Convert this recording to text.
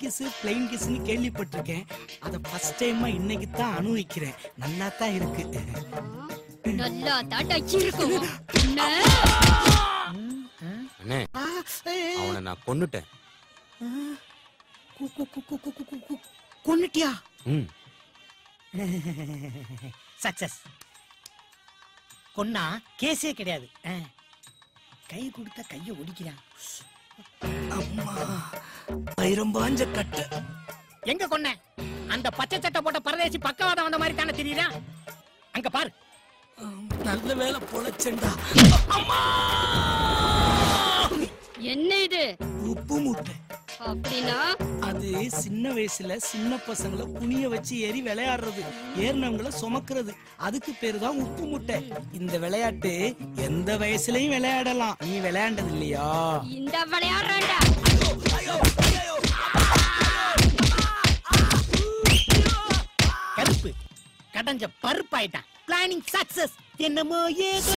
Kiss plain கிஸ்னு கேள்விப்பட்டிருக்கேன் அத first டைமா இன்னைக்கு தான் அனுபவிக்கிறேன் நல்லா தான் இருக்கு நல்லா தாட்டா இருக்கும் என்ன? அண்ணே ஆ, ஏ, அவனை நான் கொன்னுட்டேன் கு- கு- கு- கு- கு- கு- கு- கு- கொன்னுட்டியா ம் சக்சஸ் கொன்னா கேஸே கிடையாது ஆ. கை கொடுத்தா கைய ஒடிக்கிறான் அம்மா பயிரம்பாஞ்ச கட்டை எங்க கொன்ன அந்த பச்சை சட்டை போட்ட பரதேசி பக்கவாதம் வந்த மாதிரி தானே தெரியுதா அங்க பாரு ஆம், நல்ல வேலை பொழைச்சண்டா என்ன இது உப்பு மூட்டை அப்படின்னா அது சின்ன வயசுல சின்ன பசங்களை குனிய வச்சு ஏறி விளையாடுறது ஏறினவங்கள சுமக்கிறது அதுக்கு பேரு தான் உப்பு முட்டை இந்த விளையாட்டு எந்த வயசுலயும் விளையாடலாம் நீ விளையாண்டது இல்லையா இந்த விளையாடுறாண்டா கருப்பு கடஞ்ச பருப்பாயிட்டான் பிளானிங் சக்சஸ் என்னமோ ஏதோ